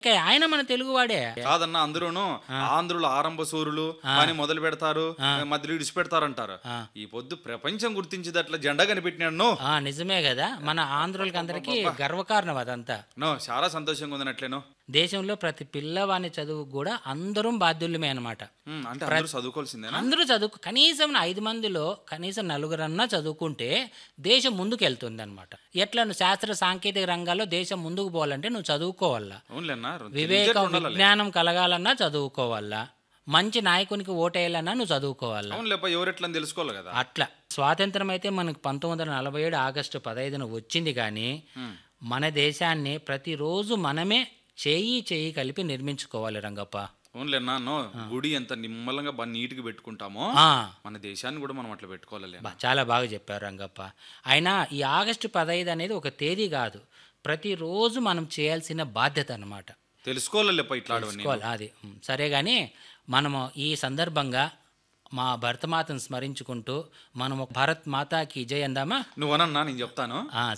ఇంకా ఆయన మన తెలుగువాడే కాదన్న అందరూను ఆంధ్రులు ఆరంభ సూరులు పని మొదలు పెడతారు మధ్యలో ఇడిచి పెడతారంటారు ఈ పొద్దు ప్రపంచం గుర్తించేది అట్లా జెండా కనిపెట్టినాడు నో ఆ నిజమే కదా మన ఆంధ్రులకి అందరికీ గర్వకారణం అదంతా నో చాలా సంతోషంగా ఉందనట్లేను దేశంలో ప్రతి పిల్లవాని చదువు కూడా అందరం బాధ్యులమే అనమాట ఉమ్, అంటే అందరూ చదువుకోవాల్సిందేనా అందరూ చదువు కనీసం ఐదు మందిలో కనీసం నలుగురన్నా చదువుకుంటే దేశం ముందుకు వెళ్తుంది అనమాట ఎట్లా నువ్వు శాస్త్ర సాంకేతిక రంగాల్లో దేశం ముందుకు పోవాలంటే నువ్వు చదువుకోవాలా అవునులేనా వివేకం విజ్ఞానం కలగాలన్నా చదువుకోవాలా మంచి నాయకునికి ఓటేయాలన్నా నువ్వు చదువుకోవాలా అవును లేప ఎవరెట్లా అని తెలుసుకోవాలి కదా అట్లా స్వాతంత్రం అయితే మనకు పంతొమ్మిది వందల నలభై ఏడు ఆగస్టు పదహైదున వచ్చింది కానీ మన దేశాన్ని ప్రతిరోజు మనమే చేయి చేయి కలిపి నిర్మించుకోవాలి రంగప్ప అవునులేనా నో గుడి ఎంత నిమ్మలంగా బాగా నీట్గా పెట్టుకుంటామో ఆ, మన దేశాన్ని కూడా మనం అట్లా పెట్టుకోవాలి బా, చాలా బాగా చెప్పారు రంగప్ప అయినా ఈ ఆగస్టు పదహైదు అనేది ఒక తేదీ కాదు ప్రతిరోజు మనం చేయాల్సిన బాధ్యత అన్నమాట తెలుసుకోవాలి లేప ఇట్లాడవన్నీ తెలుసుకోవాలి అది ఉమ్, సరే కానీ మనము ఈ సందర్భంగా మా భరతమాతను స్మరించుకుంటూ మనము భారత్ మాతాకి జై అందామా నువ్వు అనన్నా నేను చెప్తాను ఆ,